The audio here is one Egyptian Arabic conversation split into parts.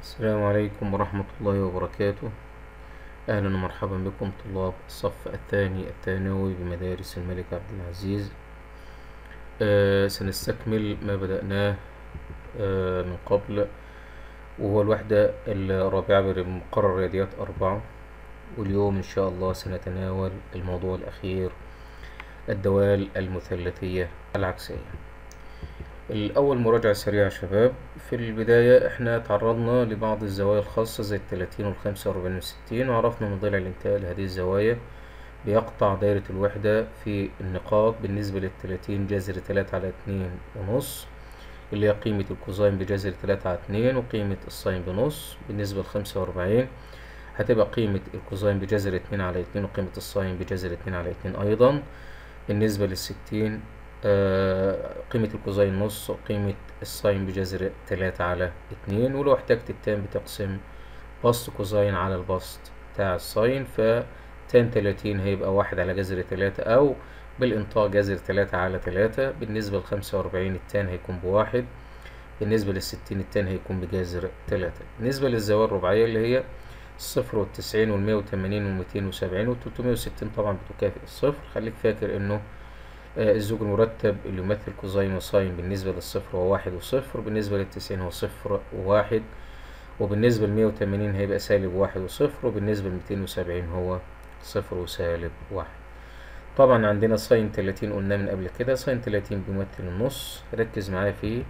السلام عليكم ورحمة الله وبركاته أهلا ومرحبا بكم طلاب الصف الثاني الثانوي بمدارس الملك عبد العزيز آه سنستكمل ما بدأناه آه من قبل وهو الوحدة الرابعة بمقرر رياضيات أربعة واليوم إن شاء الله سنتناول الموضوع الأخير الدوال المثلثية العكسية الأول مراجعة سريعة يا شباب في البداية احنا تعرضنا لبعض الزوايا الخاصة زي التلاتين والخمسة وأربعين والستين وعرفنا من ضلع الانتهاء لهذه الزوايا بيقطع دايرة الوحدة في النقاط بالنسبة للتلاتين جذر تلاتة على اتنين ونص اللي هي قيمة الكوزاين بجذر تلاتة على اتنين وقيمة الساين بنص بالنسبة لخمسة وأربعين هتبقى قيمة الكوزاين بجذر اتنين على اتنين وقيمة الساين بجذر اتنين على اتنين أيضا بالنسبة للستين آه قيمة الكوزاين نص وقيمة الساين بجذر تلاتة على اتنين ولو احتجت التان بتقسم بسط كوزاين على البسط بتاع الساين فتان تلاتين هيبقى واحد على جذر تلاتة أو بالإنطاق جذر تلاتة على تلاتة بالنسبة لخمسة وأربعين التان هيكون بواحد بالنسبة للستين التان هيكون بجذر تلاتة بالنسبة للزوايا الرباعية اللي هي الصفر والتسعين والمية وتمانين والميتين وسبعين والتلتمية وستين طبعا بتكافئ الصفر خليك فاكر إنه الزوج المرتب اللي يمثل كوزين وساين بالنسبة للصفر هو واحد وصفر بالنسبة للتسعين هو صفر وواحد وبالنسبة لمية وتمانين هيبقى سالب واحد وصفر وبالنسبة لميتين وسبعين هو صفر وسالب واحد طبعا عندنا ساين تلاتين قلنا من قبل كده ساين تلاتين بيمثل النص ركز معايا فيه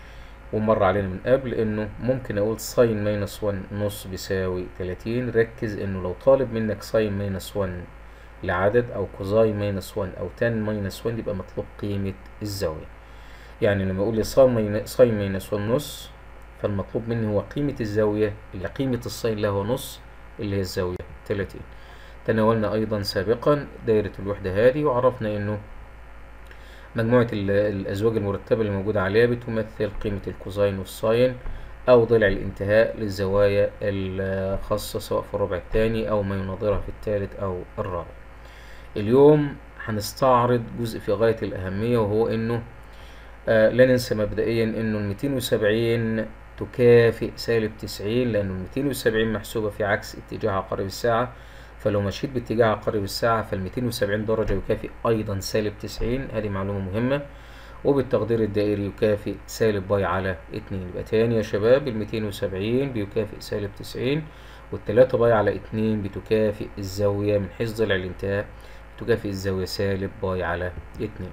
ومر علينا من قبل انه ممكن اقول ساين ماينس ون نص بيساوي تلاتين ركز انه لو طالب منك ساين ماينس ون لعدد او كوزاين ماينس 1 او تان ماينس 1 يبقى مطلوب قيمة الزاوية يعني لما اقول لي ساين ماينس 1 نص فالمطلوب مني هو قيمة الزاوية اللي قيمة الساين له نص اللي هي الزاوية 30 تناولنا ايضا سابقا دايرة الوحدة هذه وعرفنا انه مجموعة الازواج المرتبة اللي موجودة عليها بتمثل قيمة الكوزاين والساين أو ضلع الانتهاء للزوايا الخاصة سواء في الربع الثاني أو ما يناظرها في الثالث أو الرابع اليوم هنستعرض جزء في غاية الأهمية وهو إنه آه لا ننسى مبدئيا إنه الميتين وسبعين تكافئ سالب تسعين لأنه الميتين وسبعين محسوبة في عكس اتجاه عقارب الساعة فلو مشيت باتجاه عقارب الساعة فالميتين وسبعين درجة يكافئ أيضا سالب تسعين هذه معلومة مهمة وبالتقدير الدائري يكافئ سالب باي على اتنين يبقى تاني يا شباب الميتين وسبعين بيكافئ سالب تسعين والتلاتة باي على اتنين بتكافئ الزاوية من حيث ضلع الانتهاء تكافئ الزاوية سالب باي على اتنين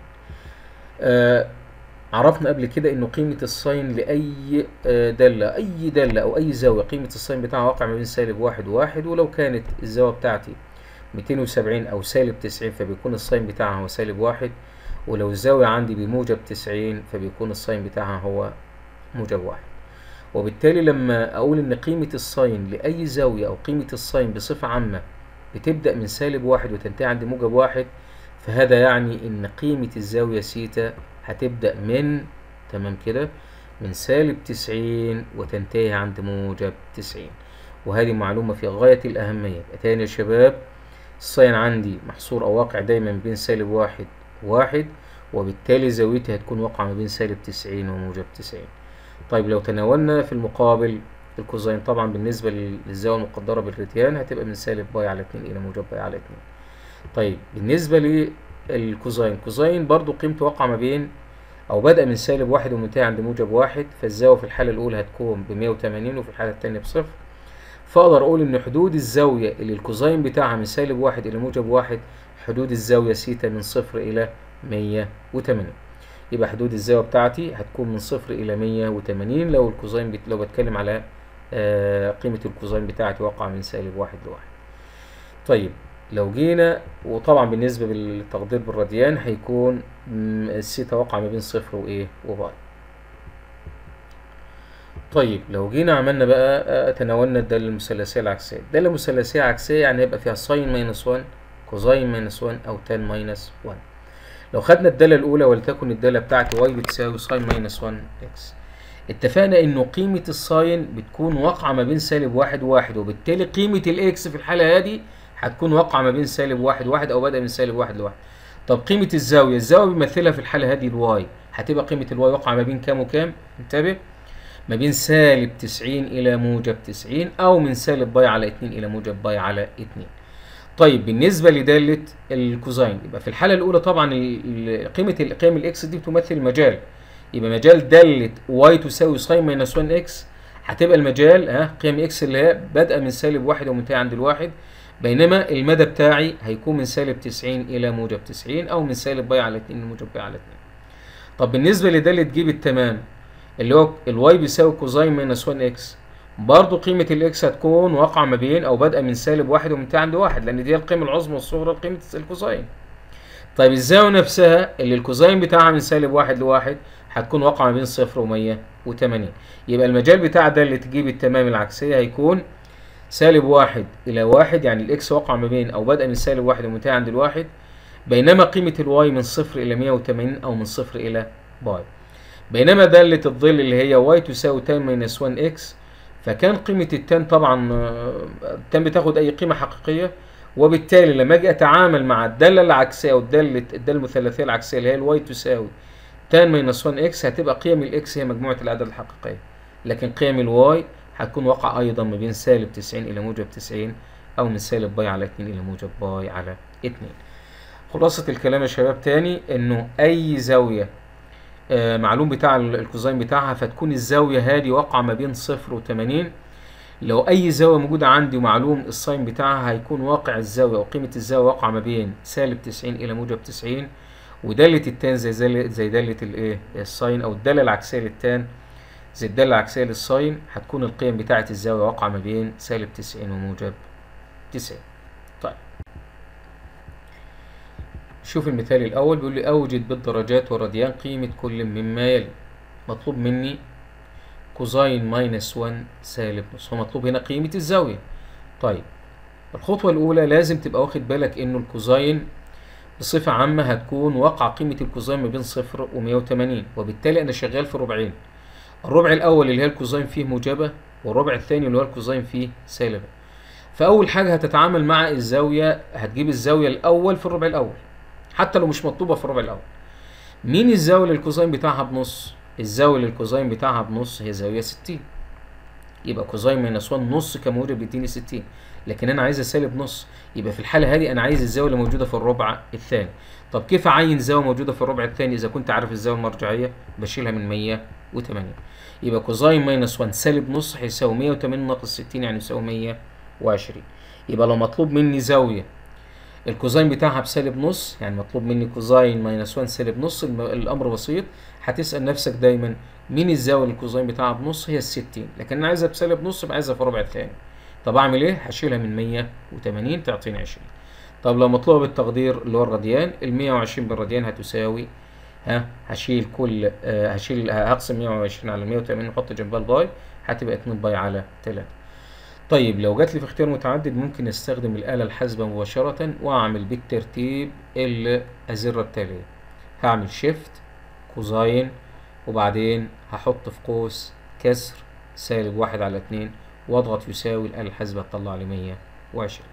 آه عرفنا قبل كده انه قيمة الساين لأي آه دالة أي دالة أو أي زاوية قيمة الساين بتاعها واقع ما بين سالب واحد وواحد ولو كانت الزاوية بتاعتي ميتين وسبعين أو سالب تسعين فبيكون الساين بتاعها هو سالب واحد ولو الزاوية عندي بموجب تسعين فبيكون الساين بتاعها هو موجب واحد وبالتالي لما أقول إن قيمة الساين لأي زاوية أو قيمة الساين بصفة عامة بتبدأ من سالب واحد وتنتهي عند موجب واحد فهذا يعني إن قيمة الزاوية سيتا هتبدأ من تمام كده من سالب تسعين وتنتهي عند موجب تسعين وهذه معلومة في غاية الأهمية تاني يا شباب الساين عندي محصور أو واقع دايما بين سالب واحد واحد وبالتالي زاويتي هتكون واقعة ما بين سالب تسعين وموجب تسعين طيب لو تناولنا في المقابل الكوزين طبعا بالنسبة للزاوية المقدرة بالريتيان هتبقى من سالب باي على اتنين إلى موجب باي على اتنين طيب بالنسبة للكوزين كوزين برضو قيمته واقعة ما بين أو بدأ من سالب واحد ومنتهي عند موجب واحد فالزاوية في الحالة الأولى هتكون بمية وتمانين وفي الحالة التانية بصفر فأقدر أقول إن حدود الزاوية اللي الكوزين بتاعها من سالب واحد إلى موجب واحد حدود الزاوية سيتا من صفر إلى مية وتمانين يبقى حدود الزاوية بتاعتي هتكون من صفر إلى مية وتمانين لو الكوزين بت... لو بتكلم على آه قيمة الكوزين بتاعتي واقعة من سالب واحد لواحد طيب لو جينا وطبعا بالنسبة للتقدير بالراديان هيكون السيتا واقعة ما بين صفر وإيه وباي طيب لو جينا عملنا بقى تناولنا الدالة المثلثية العكسية الدالة المثلثية العكسية يعني هيبقى فيها ساين ماينس 1 كوزين ماينس 1 او تان ماينس 1 لو خدنا الدالة الأولى ولتكن الدالة بتاعتي واي بتساوي ساين ماينس 1 اكس اتفقنا إنه قيمة الساين بتكون واقعة ما بين سالب واحد وواحد وبالتالي قيمة الإكس في الحالة هذه هتكون واقعة ما بين سالب واحد واحد أو بدأ من سالب واحد لواحد طب قيمة الزاوية الزاوية بيمثلها في الحالة هذه الواي هتبقى قيمة الواي واقعة ما بين كام وكام انتبه ما بين سالب 90 إلى موجب 90 أو من سالب باي على 2 إلى موجب باي على 2 طيب بالنسبة لدالة الكوزين يبقى في الحالة الأولى طبعا ال- ال- قيمة ال- قيم الإكس دي بتمثل مجال يبقى مجال دالة واي تساوي ساين ماينس 1 إكس هتبقى المجال ها قيم إكس اللي هي بادئة من سالب واحد ومنتهية عند الواحد بينما المدى بتاعي هيكون من سالب 90 إلى موجب 90 أو من سالب باي على 2 لموجب باي على 2 طب بالنسبة لدالة جيب التمام اللي هو الواي بيساوي كوزين ماينس 1 اكس برضه قيمة الاكس هتكون واقعة ما بين او بادئة من سالب واحد ومنتهية عند واحد لان دي القيمة العظمى والصغرى لقيمة الكوزين طيب الزاوية نفسها اللي الكوزين بتاعها من سالب واحد لواحد هتكون واقعة ما بين صفر ومية وتمانين يبقى المجال بتاع ده اللي تجيب التمام العكسية هيكون سالب واحد إلى واحد يعني الإكس واقع ما بين أو بادئة من سالب واحد ومنتهية عند الواحد بينما قيمة الواي من صفر إلى مية وتمانين أو من صفر إلى باي بينما دالة الظل اللي هي واي تساوي تان ماينس 1 إكس فكان قيمة التان طبعا آه، التان بتاخد أي قيمة حقيقية وبالتالي لما أجي أتعامل مع الدالة العكسية أو الدالة الدالة المثلثية العكسية اللي هي الواي تساوي تان ماينس 1 إكس هتبقى قيم الإكس هي مجموعة الأعداد الحقيقية لكن قيم الواي هتكون واقعة أيضا ما بين سالب 90 إلى موجب 90 أو من سالب باي على 2 إلى موجب باي على 2 خلاصة الكلام يا شباب تاني إنه أي زاوية آه، معلوم بتاع ال- الكوزين بتاعها فتكون الزاوية هذه واقعة ما بين صفر وتمانين لو أي زاوية موجودة عندي ومعلوم الساين بتاعها هيكون واقع الزاوية أو قيمة الزاوية واقعة ما بين سالب تسعين إلى موجب تسعين ودالة التان زي زي زي دالة الإيه الساين أو الدالة العكسية للتان زي الدالة العكسية للساين هتكون القيم بتاعة الزاوية واقعة ما بين سالب تسعين وموجب تسعين طيب شوف المثال الأول بيقول لي أوجد بالدرجات والراديان قيمة كل مما يلي مطلوب مني كوزين ماينس 1 سالب نص هو مطلوب هنا قيمة الزاوية طيب الخطوة الأولى لازم تبقى واخد بالك إنه الكوزين بصفة عامة هتكون واقع قيمة الكوزين ما بين صفر ومية وتمانين وبالتالي أنا شغال في ربعين الربع الأول اللي هي الكوزين فيه موجبة والربع الثاني اللي هو الكوزين فيه سالبة فأول حاجة هتتعامل مع الزاوية هتجيب الزاوية الأول في الربع الأول حتى لو مش مطلوبة في الربع الأول مين الزاوية اللي الكوزين بتاعها بنص؟ الزاوية اللي الكوزين بتاعها بنص هي زاوية ستين يبقى كوزين ماينس 1 نص كموجب بيديني 60 لكن انا عايزها سالب نص يبقى في الحاله هذه انا عايز الزاويه اللي موجوده في الربع الثاني طب كيف اعين زاويه موجوده في الربع الثاني اذا كنت عارف الزاويه المرجعيه بشيلها من 180 يبقى كوزين ماينس 1 سالب نص هيساوي 180 ناقص 60 يعني يساوي 120 يبقى لو مطلوب مني زاويه الكوزين بتاعها بسالب نص يعني مطلوب مني كوزين ماينس 1 سالب نص الم- الامر بسيط هتسال نفسك دايما مين الزاويه اللي الكوزين بتاعها بنص هي ال 60 لكن انا عايزها بسالب نص يبقى عايزها في ربع الثاني طب اعمل ايه هشيلها من 180 تعطيني 20 طب لو مطلوب بالتقدير اللي هو الراديان ال 120 بالراديان هتساوي ها هشيل كل آه هشيل هقسم 120 على 180 واحط جنبها الباي هتبقى 2 باي على 3 طيب لو جات لي في اختيار متعدد ممكن استخدم الآلة الحاسبة مباشرة واعمل بالترتيب الأزرة التالية هعمل شيفت كوزاين وبعدين هحط في قوس كسر سالب واحد على اتنين واضغط يساوي الآلة الحاسبة تطلع لي مية وعشرين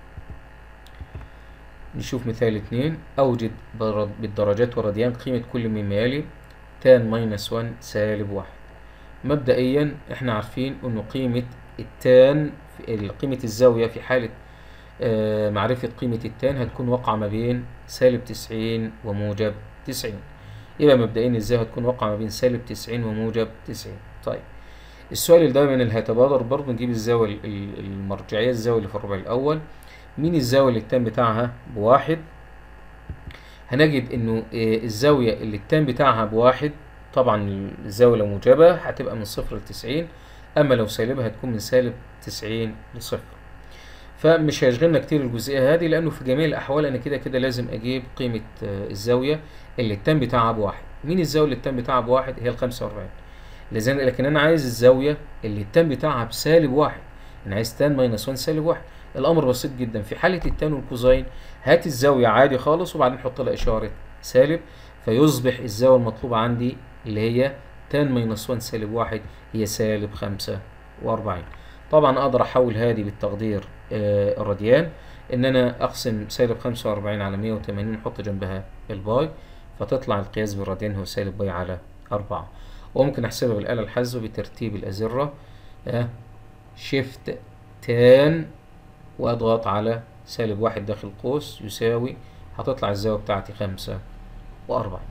نشوف مثال اتنين أوجد بر- بالدرجات والراديان قيمة كل مما يلي تان ماينس وان سالب واحد مبدئيا احنا عارفين انه قيمة التان في- قيمة الزاوية في حالة آه، معرفة قيمة التان هتكون واقعة ما بين سالب تسعين وموجب تسعين يبقى مبدئيا الزاوية هتكون واقعة ما بين سالب تسعين وموجب تسعين طيب السؤال اللي دايما اللي هيتبادر برضه نجيب الزاوية ال- ال- المرجعية الزاوية اللي في الربع الأول مين الزاوية اللي التان بتاعها بواحد هنجد انه آه، الزاوية اللي التان بتاعها بواحد طبعا الزاوية لو موجبة هتبقى من صفر لتسعين اما لو سالبة هتكون من سالب تسعين لصفر فمش هيشغلنا كتير الجزئية هذه لأنه في جميع الأحوال أنا كده كده لازم أجيب قيمة آه، الزاوية اللي التان بتاعها بواحد مين الزاوية اللي التان بتاعها بواحد هي الخمسة وأربعين لذلك لكن أنا عايز الزاوية اللي التان بتاعها بسالب واحد أنا عايز تان ماينس 1 سالب واحد الأمر بسيط جدا في حالة التان والكوزين هات الزاوية عادي خالص وبعدين حط لها إشارة سالب فيصبح الزاوية المطلوبة عندي اللي هي تان ماينس 1 سالب واحد هي سالب خمسة وأربعين طبعا أقدر أحول هذه بالتقدير آه، الراديان إن أنا أقسم سالب خمسة وأربعين على مية وتمانين وأحط جنبها الباي فتطلع القياس بالراديان هو سالب باي على أربعة وممكن احسبها بالآلة الحاسبة بترتيب الأزرة اه شيفت تان واضغط على سالب واحد داخل قوس يساوي هتطلع الزاوية بتاعتي خمسة وأربعين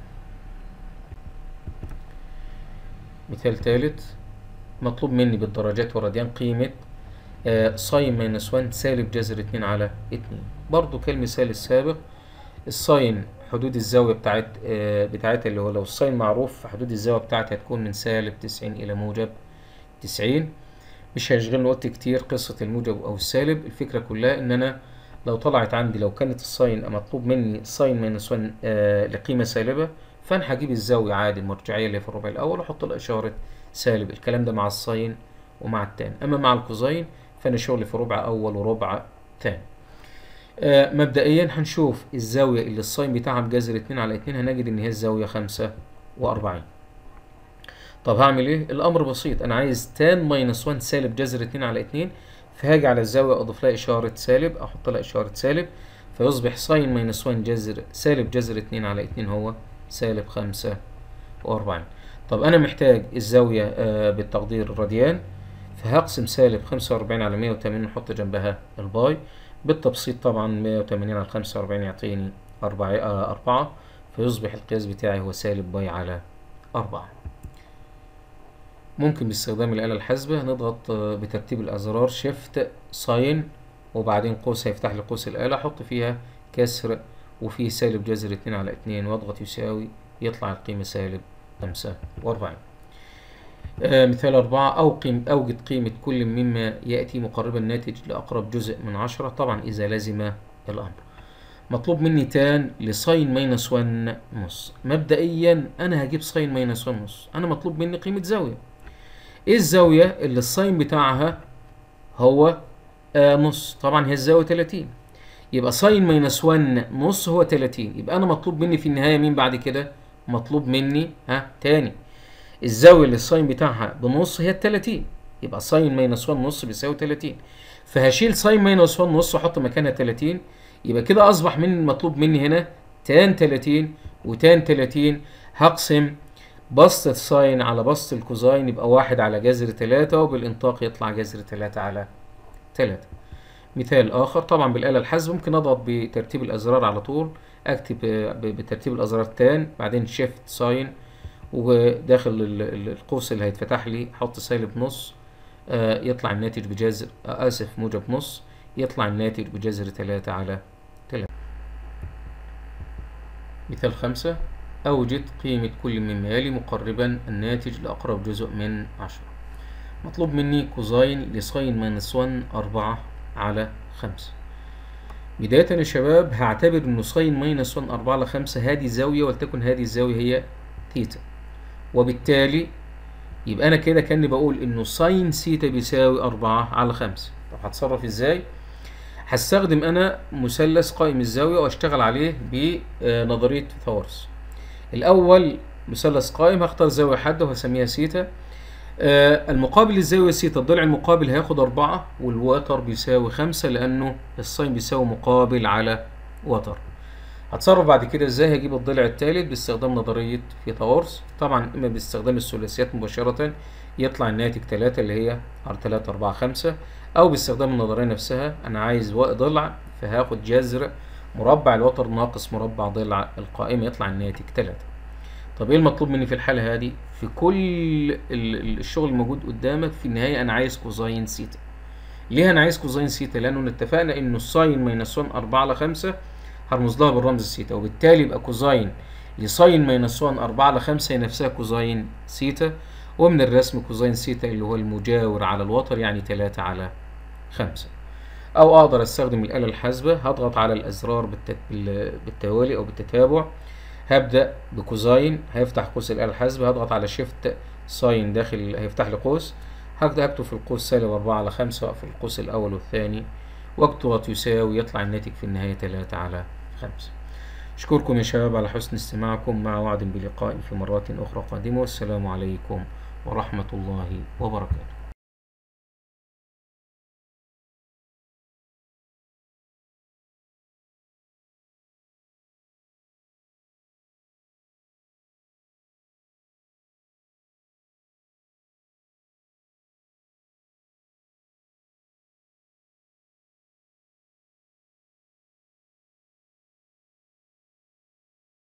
مثال ثالث مطلوب مني بالدرجات والراديان قيمة آه ساين ماينس 1 سالب جذر اتنين على اتنين برضو كالمثال السابق الساين حدود الزاوية بتاعت آه بتاعتها اللي هو لو الساين معروف فحدود الزاوية بتاعتها هتكون من سالب تسعين إلى موجب تسعين مش هيشغلني وقت كتير قصة الموجب أو السالب الفكرة كلها إن أنا لو طلعت عندي لو كانت الساين مطلوب مني ساين ماينس 1 آه لقيمة سالبة فأنا هجيب الزاوية عادي المرجعية اللي في الربع الأول وأحط لها إشارة سالب الكلام ده مع الساين ومع التان أما مع الكوزين فأنا شغلي في ربع أول وربع تاني آه مبدئيا هنشوف الزاوية اللي الساين بتاعها بجذر اتنين على اتنين هنجد إن هي الزاوية خمسة وأربعين طب هعمل إيه؟ الأمر بسيط أنا عايز تان ماينس 1 سالب جذر اتنين على اتنين فهاجي على الزاوية أضيف لها إشارة سالب أحط لها إشارة سالب فيصبح ساين ماينس 1 جذر سالب جذر اتنين على اتنين هو سالب خمسة وأربعين طب أنا محتاج الزاوية آه بالتقدير الراديان فهقسم سالب خمسة وأربعين على مية وتمانين وأحط جنبها الباي بالتبسيط طبعا مية وتمانين على خمسة وأربعين يعطيني أربعة آه أربعة فيصبح القياس بتاعي هو سالب باي على أربعة ممكن باستخدام الآلة الحاسبة نضغط بترتيب الأزرار شيفت ساين وبعدين قوس هيفتح لي قوس الآلة أحط فيها كسر وفيه سالب جذر اتنين على اتنين واضغط يساوي يطلع القيمة سالب خمسة وأربعين آه مثال أربعة أو قيم أوجد قيمة كل مما يأتي مقربا الناتج لأقرب جزء من عشرة طبعا إذا لزم الأمر مطلوب مني تان لساين ماينس ون نص مبدئيا أنا هجيب ساين ماينس ون نص أنا مطلوب مني قيمة زاوية ايه الزاوية اللي الساين بتاعها هو آه نص طبعا هي الزاوية 30 يبقى ساين ماينس 1 نص هو 30 يبقى انا مطلوب مني في النهاية مين بعد كده مطلوب مني ها تاني الزاوية اللي الساين بتاعها بنص هي ال 30 يبقى ساين ماينس 1 نص بيساوي 30 فهشيل ساين ماينس 1 نص واحط مكانها 30 يبقى كده اصبح من المطلوب مني هنا تان 30 وتان 30 هقسم بسط الساين على بسط الكوزاين يبقى واحد على جذر تلاتة وبالإنطاق يطلع جذر تلاتة على تلاتة مثال آخر طبعا بالآلة الحاسبة ممكن أضغط بترتيب الأزرار على طول أكتب بترتيب الأزرار تان بعدين شيفت ساين وداخل القوس اللي هيتفتح لي أحط سالب نص آه يطلع الناتج بجذر آه آسف موجب نص يطلع الناتج بجذر تلاتة على تلاتة مثال خمسة أوجد قيمة كل مما يلي مقربا الناتج لأقرب جزء من عشرة مطلوب مني كوزاين لساين ماينس ون أربعة على خمسة بداية يا شباب هعتبر إنه ساين ماينس ون أربعة على خمسة هذه زاوية ولتكن هذه الزاوية هي تيتا وبالتالي يبقى أنا كده كأني بقول إنه ساين سيتا بيساوي أربعة على خمسة طب هتصرف إزاي؟ هستخدم أنا مثلث قائم الزاوية وأشتغل عليه بنظرية ثورس الأول مثلث قائم هختار زاوية حادة وهسميها سيتا آه المقابل للزاوية سيتا الضلع المقابل هياخد أربعة والوتر بيساوي خمسة لأنه الساين بيساوي مقابل على وتر هتصرف بعد كده ازاي هجيب الضلع الثالث باستخدام نظرية فيثاغورس طبعا اما باستخدام الثلاثيات مباشرة يطلع الناتج تلاتة اللي هي ار تلاتة أربعة خمسة أو باستخدام النظرية نفسها أنا عايز ضلع فهاخد جذر مربع الوتر ناقص مربع ضلع القائمة يطلع الناتج تلاتة طب ايه المطلوب مني في الحالة هذه في كل الشغل الموجود قدامك في النهاية انا عايز كوزاين سيتا ليه انا عايز كوزاين سيتا لانه اتفقنا انه الساين ماينس 1 4 على 5 هرمز لها بالرمز السيتا وبالتالي يبقى كوزاين لساين ماينس 1 4 على 5 هي نفسها كوزاين سيتا ومن الرسم كوزاين سيتا اللي هو المجاور على الوتر يعني 3 على 5 او اقدر استخدم الآلة الحاسبة هضغط على الازرار بالت... بالتوالي او بالتتابع هبدأ بكوزاين هيفتح قوس الآلة الحاسبة هضغط على شيفت ساين داخل هيفتح لي قوس هبدأ أكتب في القوس سالب أربعة على خمسة وأقفل القوس الأول والثاني واكتب يساوي يطلع الناتج في النهاية تلاتة على خمسة أشكركم يا شباب على حسن استماعكم مع وعد بلقاء في مرات أخرى قادمة والسلام عليكم ورحمة الله وبركاته